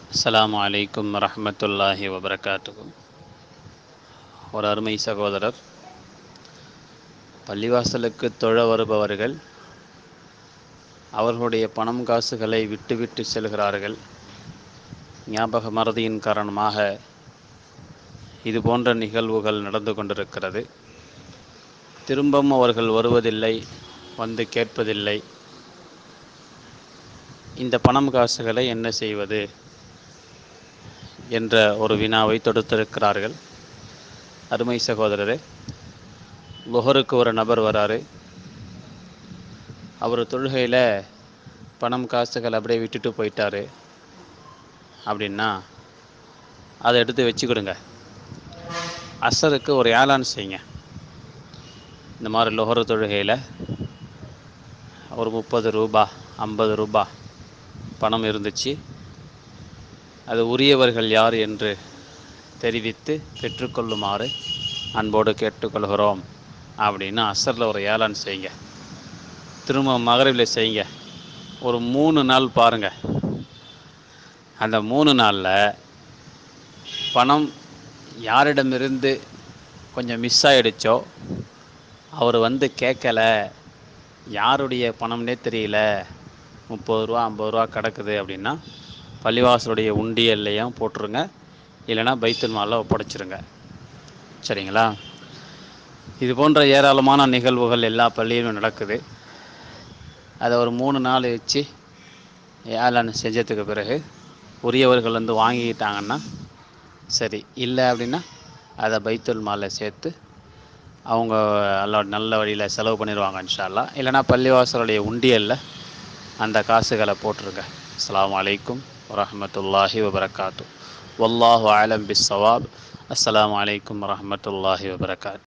அஸ்ஸலாமு அலைக்கும் வரஹ்மத்துல்லாஹி வபரகாத்துஹு ஒரு அருமை சகோதரர் பள்ளிவாசலுக்கு தொழ வருபவர்கள் அவர்களுடைய பணம் காசுகளை விட்டுவிட்டு செல்கிறார்கள் ஞாபக மறதியின் காரணமாக இது போன்ற நிகழ்வுகள் நடந்து கொண்டிருக்கிறது திரும்பவும் அவர்கள் வருவதில்லை வந்து கேட்பதில்லை இந்த பணம் காசுகளை என்ன செய்வது என்ற ஒரு வினாவை தொடுத்திருக்கிறார்கள் அருமை சகோதரரே லுஹருக்கு ஒரு நபர் வராரு அவர் தொழுகையில் பணம் காசுகள் அப்படியே விட்டுட்டு போயிட்டாரு அப்படின்னா அதை எடுத்து வச்சுக்கிடுங்க அசருக்கு ஒரு ஏலான் செய்யுங்க இந்த மாதிரி லொஹரு தொழுகையில் ஒரு முப்பது ரூபா ஐம்பது ரூபா பணம் இருந்துச்சு அது உரியவர்கள் யார் என்று தெரிவித்து பெற்றுக்கொள்ளுமாறு அன்போடு கேட்டுக்கொள்கிறோம் அப்படின்னு அசரில் ஒரு ஏலான் செய்யுங்க திரும்ப மகரில் செய்யுங்க ஒரு மூணு நாள் பாருங்கள் அந்த மூணு நாளில் பணம் யாரிடமிருந்து கொஞ்சம் மிஸ் ஆகிடுச்சோ அவர் வந்து கேட்கல யாருடைய பணம்னே தெரியல முப்பது ரூபா ஐம்பது ரூபா கிடக்குது அப்படின்னா பள்ளிவாசலுடைய உண்டியல்லையும் போட்டுருங்க இல்லைன்னா பைத்துல் மாலில் ஒப்படைச்சிருங்க சரிங்களா இது போன்ற ஏராளமான நிகழ்வுகள் எல்லா பள்ளியிலும் நடக்குது அதை ஒரு மூணு நாள் வச்சு ஏழான் செஞ்சதுக்கு பிறகு உரியவர்கள் வந்து வாங்கிக்கிட்டாங்கன்னா சரி இல்லை அப்படின்னா அதை பைத்துல் மாலில் சேர்த்து அவங்க நல்ல நல்ல வழியில் செலவு பண்ணிடுவாங்க இன்ஷால்லா இல்லைனா பள்ளிவாசலுடைய உண்டியலில் அந்த காசுகளை போட்டுருங்க அஸ்லாம் வலைக்கும் வரமத்துல்லாஹி வபரகாத்து வல்லாஹு ஆலம் பிஸ் சவாப் அஸ்லாம் வலைக்கும் வரமத்துல்லாஹி வபரகாத்